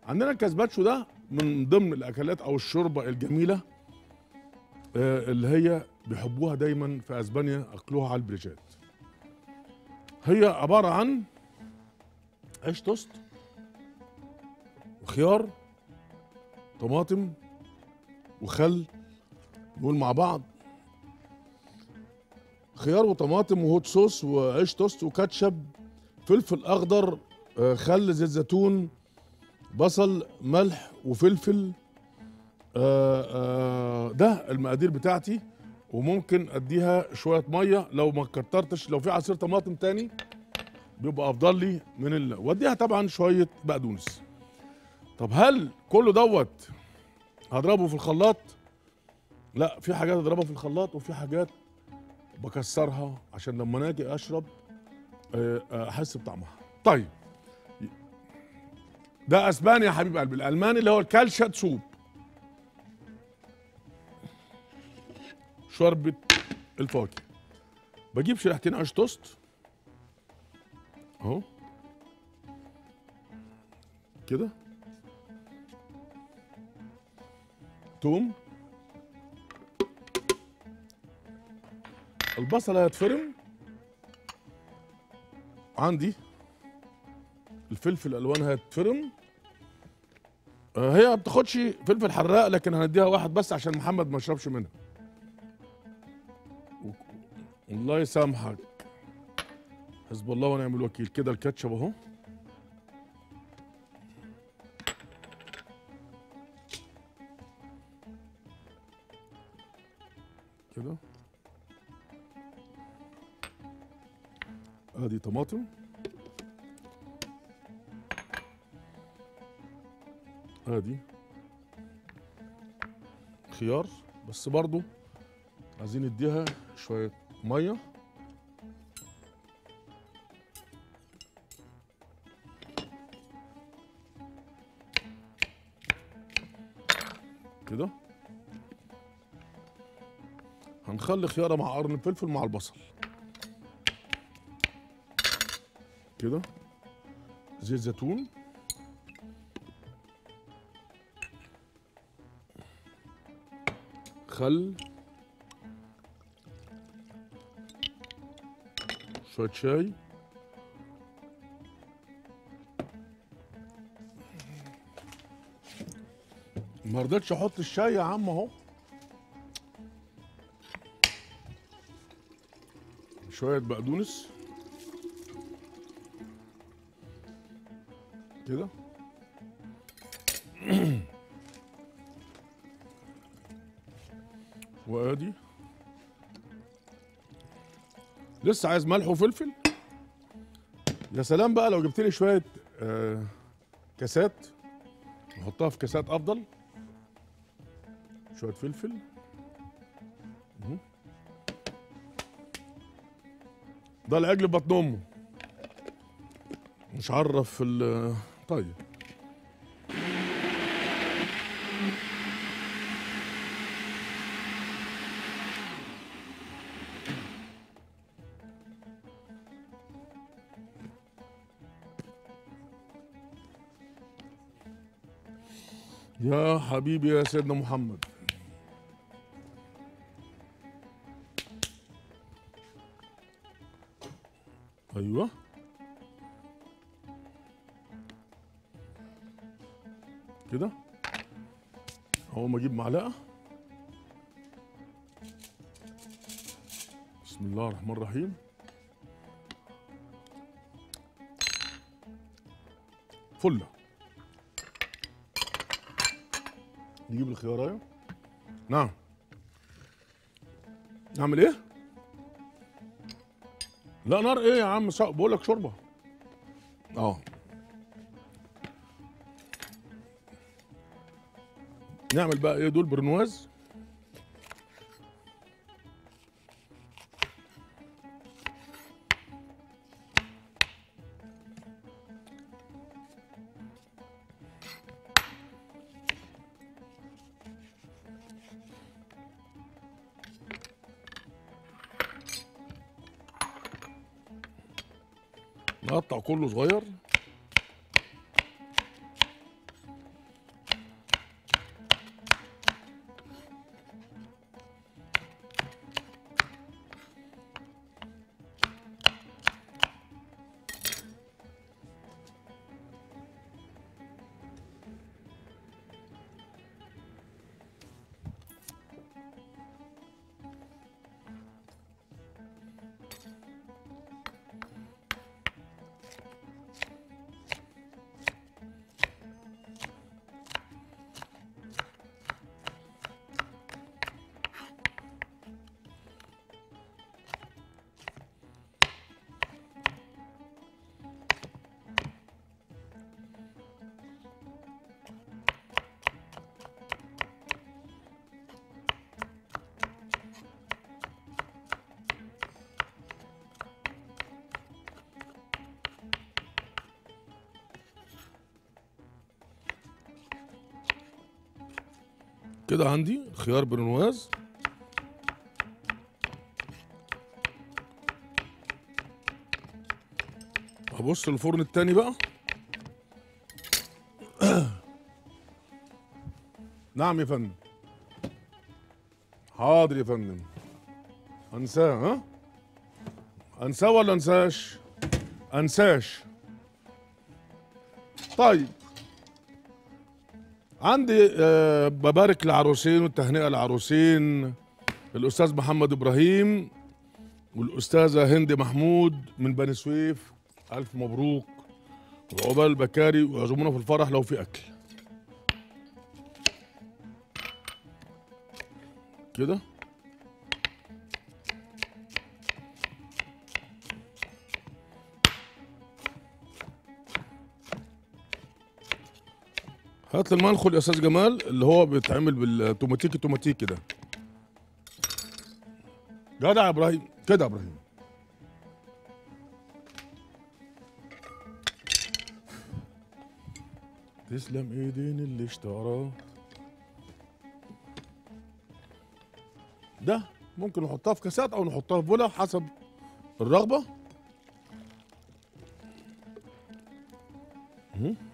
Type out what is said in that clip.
عندنا الكازباتشو ده من ضمن الاكلات او الشوربه الجميله آه، اللي هي بيحبوها دايما في اسبانيا اكلوها على البريجات هي عباره عن عيش توست وخيار طماطم وخل نقول مع بعض خيار وطماطم وهوت صوص وعيش توست وكاتشب فلفل اخضر آه، خل زيت زيتون بصل ملح وفلفل آه، آه، ده المقادير بتاعتي وممكن اديها شويه ميه لو ما كترتش لو في عصير طماطم تاني بيبقى افضل لي من ال... واديها طبعا شويه بقدونس طب هل كله دوت هضربه في الخلاط لا في حاجات اضربها في الخلاط وفي حاجات بكسرها عشان لما انا اجي اشرب آه، آه، احس بطعمها طيب ده اسبانيا يا حبيب قلبي الالماني اللي هو الكالشات سوب شوربه الفواكه بجيب شريحتين عيش توست اهو كده توم البصل هيتفرم عندي الفلفل الالوان هيتفرم آه، هي ما بتاخدش فلفل حراق لكن هنديها واحد بس عشان محمد ما يشربش منها و- الله يسامحك حسب الله ونعم الوكيل كده الكاتشب اهو كده ادي طماطم ادي خيار بس برضو عايزين نديها شوية مية كده هنخلي خيارة مع قرن الفلفل مع البصل كده زيت زيتون خل شوية شاي ما رضيتش احط الشاي يا عم اهو شوية بقدونس كده وادي لسه عايز ملح وفلفل يا سلام بقى لو جبت لي شويه آه كاسات نحطها في كاسات افضل شويه فلفل مهم. ده العجل بطن امه مش عرف ال طيب يا حبيبي يا سيدنا محمد ايوه كده اول ما اجيب معلقه بسم الله الرحمن الرحيم فله نجيب الخيارية نعم نعمل ايه لا نار ايه يا عم صع- بقول لك شوربه اه نعمل بقى ايه دول برنواز نقطع كله صغير كده عندي خيار برنواز هبص الفرن التاني بقى نعم يا فندم حاضر يا فندم انساه ها انساه ولا انساش انساش طيب عندي آه ببارك العروسين والتهنئه العروسين الاستاذ محمد ابراهيم والاستاذه هند محمود من بني سويف الف مبروك وعقبال البكاري ويعزمونا في الفرح لو في اكل كده هات لي المنخل يا استاذ جمال اللي هو بيتعمل بالتوماتيكي توماتيكي ده جدع يا ابراهيم كده يا ابراهيم تسلم ايدين اللي اشتراه ده ممكن نحطها في كاسات او نحطها في بوله حسب الرغبه مم.